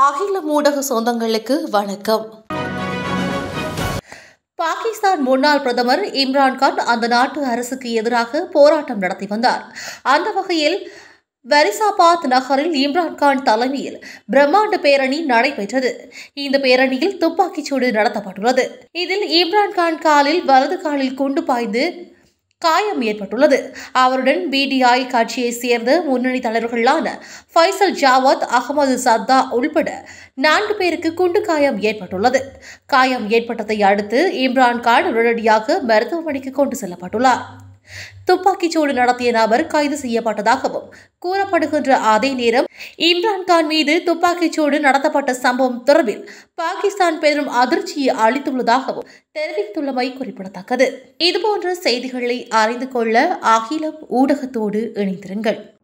அகில ஊடக சொந்தங்களுக்கு வணக்கம் பாகிஸ்தான் முன்னாள் பிரதமர் இம்ரான்கான் அந்த நாட்டு அரசுக்கு எதிராக போராட்டம் நடத்தி வந்தார் அந்த வகையில் வரிசாபாத் நகரில் இம்ரான்கான் தலைமையில் பிரம்மாண்ட பேரணி நடைபெற்றது இந்த பேரணியில் துப்பாக்கிச்சூடு நடத்தப்பட்டுள்ளது இதில் இம்ரான்கான் காலில் வலது காலில் குண்டு பாய்ந்து காயம் ஏற்பட்டுள்ளது அவருடன் பிடிஐ கட்சியைச் சேர்ந்த முன்னணி தலைவர்களான ஃபைசல் ஜாவத் அகமது சத்தா உள்பட நான்கு பேருக்கு குண்டு காயம் ஏற்பட்டுள்ளது காயம் ஏற்பட்டதை அடுத்து இம்ரான்கான் உடனடியாக மருத்துவமனைக்கு கொண்டு செல்லப்பட்டுள்ளார் துப்பாக்கிச்சூடு நடத்திய நபர் கைது செய்யப்பட்டதாகவும் கூறப்படுகின்ற அதே நேரம் இம்ரான்கான் மீது துப்பாக்கிச்சூடு நடத்தப்பட்ட சம்பவம் தொடர்பில் பாகிஸ்தான் பெரும் அதிர்ச்சியை அளித்துள்ளதாகவும் தெரிவித்துள்ளமை குறிப்பிடத்தக்கது இதுபோன்ற செய்திகளை அறிந்து கொள்ள அகிலம் ஊடகத்தோடு இணைந்திருங்கள்